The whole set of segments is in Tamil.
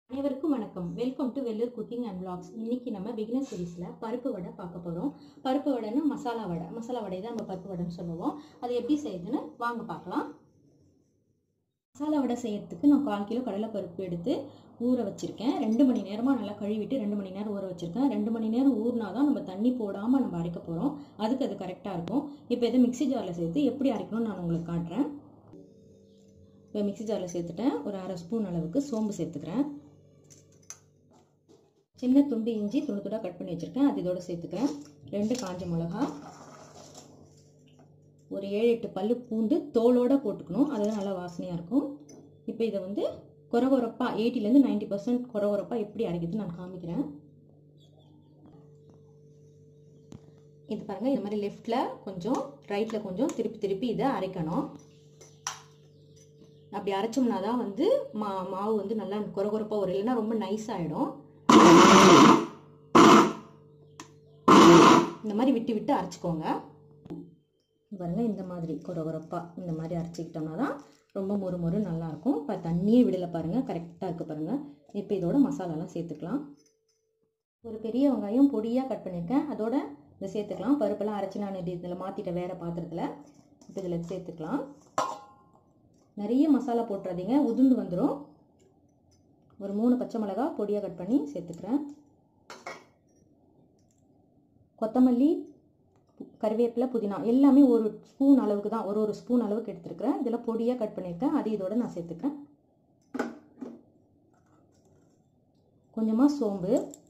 அனைவருக்கும் வணக்கம் welcome to Vellur cooking and vlogs இன்னைக்கு நம்ம பிகினர் சீரீஸில் பருப்பு வடை பார்க்க போகிறோம் பருப்பு வடைன்னா மசாலா வடை மசாலா வடை தான் நம்ம பருப்பு வடைன்னு சொல்லுவோம் அது எப்படி செய்யுதுன்னு வாங்க பார்க்கலாம் மசாலா வடை செய்யறதுக்கு நான் கால் கிலோ கடலை பருப்பு எடுத்து ஊற வச்சுருக்கேன் ரெண்டு மணி நேரமாக நல்லா கழுவிட்டு ரெண்டு மணி நேரம் ஊற வச்சுருக்கேன் ரெண்டு மணி நேரம் ஊறினா தான் நம்ம தண்ணி போடாமல் நம்ம அரைக்க போகிறோம் அதுக்கு அது கரெக்டாக இருக்கும் இப்போ இதை மிக்ஸி ஜாரில் சேர்த்து எப்படி அரைக்கணும்னு நான் உங்களுக்கு காட்டுறேன் இப்போ மிக்ஸி ஜாரில் சேர்த்துட்டேன் ஒரு அரை ஸ்பூன் அளவுக்கு சோம்பு சேர்த்துக்கிறேன் சின்ன துண்டு இஞ்சி துண்டு துண்டாக கட் பண்ணி வச்சுருக்கேன் அது இதோட சேர்த்துக்கிறேன் ரெண்டு காஞ்ச மிளகா ஒரு ஏழு எட்டு பல்லு பூண்டு தோலோடு போட்டுக்கணும் அதுதான் நல்லா வாசனையாக இருக்கும் இப்போ இதை வந்து கொரகொரப்பாக எயிட்டிலேருந்து நைன்ட்டி பர்சன்ட் கொரகொரப்பாக எப்படி அரைக்குதுன்னு நான் காமிக்கிறேன் இது பாருங்கள் இந்த மாதிரி லெஃப்டில் கொஞ்சம் ரைட்டில் கொஞ்சம் திருப்பி திருப்பி இதை அரைக்கணும் அப்படி அரைச்சோம்னா தான் வந்து மா மாவு வந்து நல்லா கொரகொரப்பாக வரும் இல்லைன்னா ரொம்ப நைஸ் ஆகிடும் இந்த மாதிரி விட்டு விட்டு அரைச்சிக்கோங்க பாருங்க இந்த மாதிரி கொரகொரப்பாக இந்த மாதிரி அரைச்சிக்கிட்டோம்னா தான் ரொம்ப மொறு மொறு நல்லாயிருக்கும் இப்போ தண்ணியே விடலை பாருங்கள் கரெக்டாக இருக்குது பாருங்கள் இப்போ இதோட மசாலாலாம் சேர்த்துக்கலாம் ஒரு பெரிய வெங்காயம் பொடியாக கட் பண்ணியிருக்கேன் அதோட இதை சேர்த்துக்கலாம் பருப்பெல்லாம் அரைச்சி நான் இதில் மாற்றிட்டேன் வேறு பாத்திரத்தில் இப்போ இதில் சேர்த்துக்கலாம் நிறைய மசாலா போட்டுறாதீங்க உதுந்து வந்துடும் ஒரு மூணு பச்சை மிளகா பொடியாக கட் பண்ணி சேர்த்துக்கிறேன் கொத்தமல்லி கருவேப்பிலை புதினா எல்லாமே ஒரு ஸ்பூன் அளவுக்கு தான் ஒரு ஒரு ஸ்பூன் அளவுக்கு எடுத்துருக்கிறேன் இதில் பொடியாக கட் பண்ணியிருக்கேன் அது இதோட நான் சேர்த்துக்கிறேன் கொஞ்சமாக சோம்பு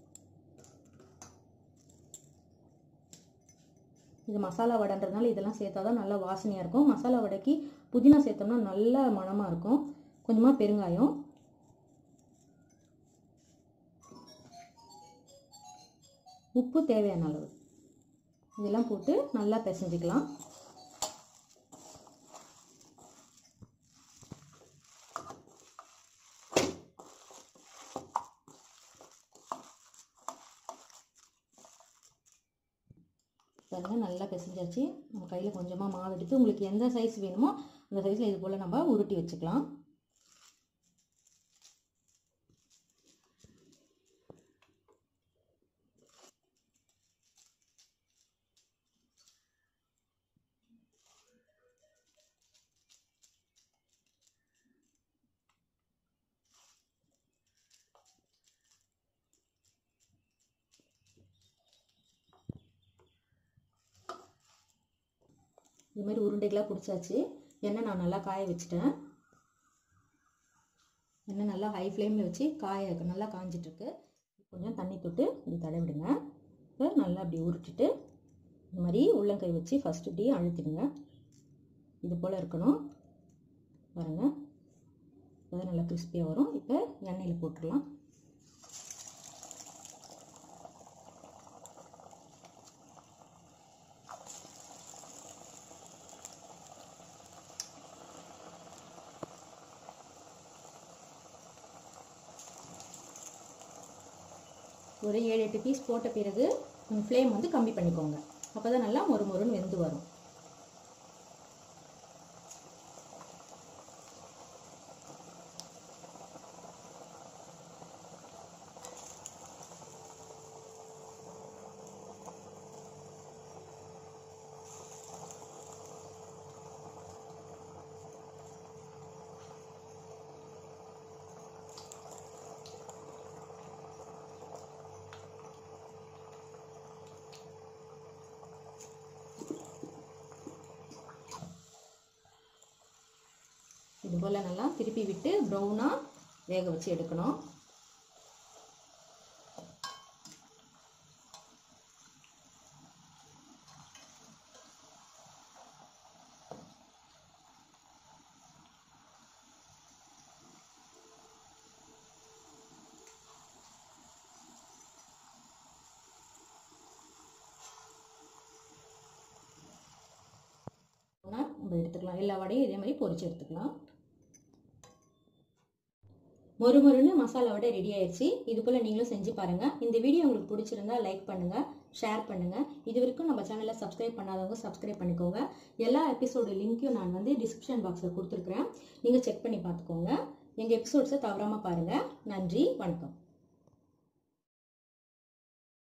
இது மசாலா வடைன்றதுனால இதெல்லாம் சேர்த்தா தான் நல்லா வாசனையாக இருக்கும் மசாலா வடைக்கு புதினா சேர்த்தோம்னா நல்ல மணமாக இருக்கும் கொஞ்சமாக பெருங்காயம் உப்பு தேவையான அளவு இதெல்லாம் போட்டு நல்லா பிசைஞ்சிக்கலாம் பாருங்கள் நல்லா பிசைஞ்சாச்சு நம்ம கையில் கொஞ்சமாக மாவு எடுத்து உங்களுக்கு எந்த சைஸ் வேணுமோ அந்த சைஸில் இது போல் நம்ம உருட்டி வச்சுக்கலாம் இது மாதிரி உருண்டைகளாக பிடிச்சாச்சு எண்ணெய் நான் நல்லா காய வச்சுட்டேன் எண்ணெய் நல்லா ஹை ஃப்ளேமில் வச்சு காய நல்லா காஞ்சிட்ருக்கு கொஞ்சம் தண்ணி தொட்டு இப்படி தடவிடுங்க இப்போ நல்லா அப்படி உருட்டிட்டு இந்த மாதிரி உள்ளங்கை வச்சு ஃபஸ்ட்டு இப்படி அழுத்திடுங்க இது போல் இருக்கணும் பாருங்கள் அப்போ நல்லா கிறிஸ்பியாக வரும் இப்போ எண்ணெயில் போட்டுடலாம் ஒரு ஏழு எட்டு பீஸ் போட்ட பிறகு ஃப்ளேம் வந்து கம்மி பண்ணிக்கோங்க அப்போ தான் நல்லா மொறு மொறுன்னு வெந்து வரும் இது போல் நல்லா திருப்பி விட்டு ப்ரௌனாக வேக வச்சு எடுக்கணும் நம்ம எடுத்துக்கலாம் எல்லா வடையும் இதே மாதிரி பொரிச்சு எடுத்துக்கலாம் மொறு மொறுன்னு மசாலா வடை ரெடி ஆயிடுச்சு இது போல் நீங்களும் செஞ்சு பாருங்கள் இந்த வீடியோ உங்களுக்கு பிடிச்சிருந்தா லைக் பண்ணுங்கள் ஷேர் பண்ணுங்கள் இது வரைக்கும் நம்ம சேனலை சப்ஸ்கிரைப் பண்ணாதவங்க சப்ஸ்கிரைப் பண்ணிக்கோங்க எல்லா எபிசோடு லிங்க்கையும் நான் வந்து டிஸ்கிரிப்ஷன் பாக்ஸில் கொடுத்துருக்குறேன் நீங்கள் செக் பண்ணி பார்த்துக்கோங்க எங்கள் எபிசோட்ஸை தவறாமல் பாருங்கள் நன்றி வணக்கம்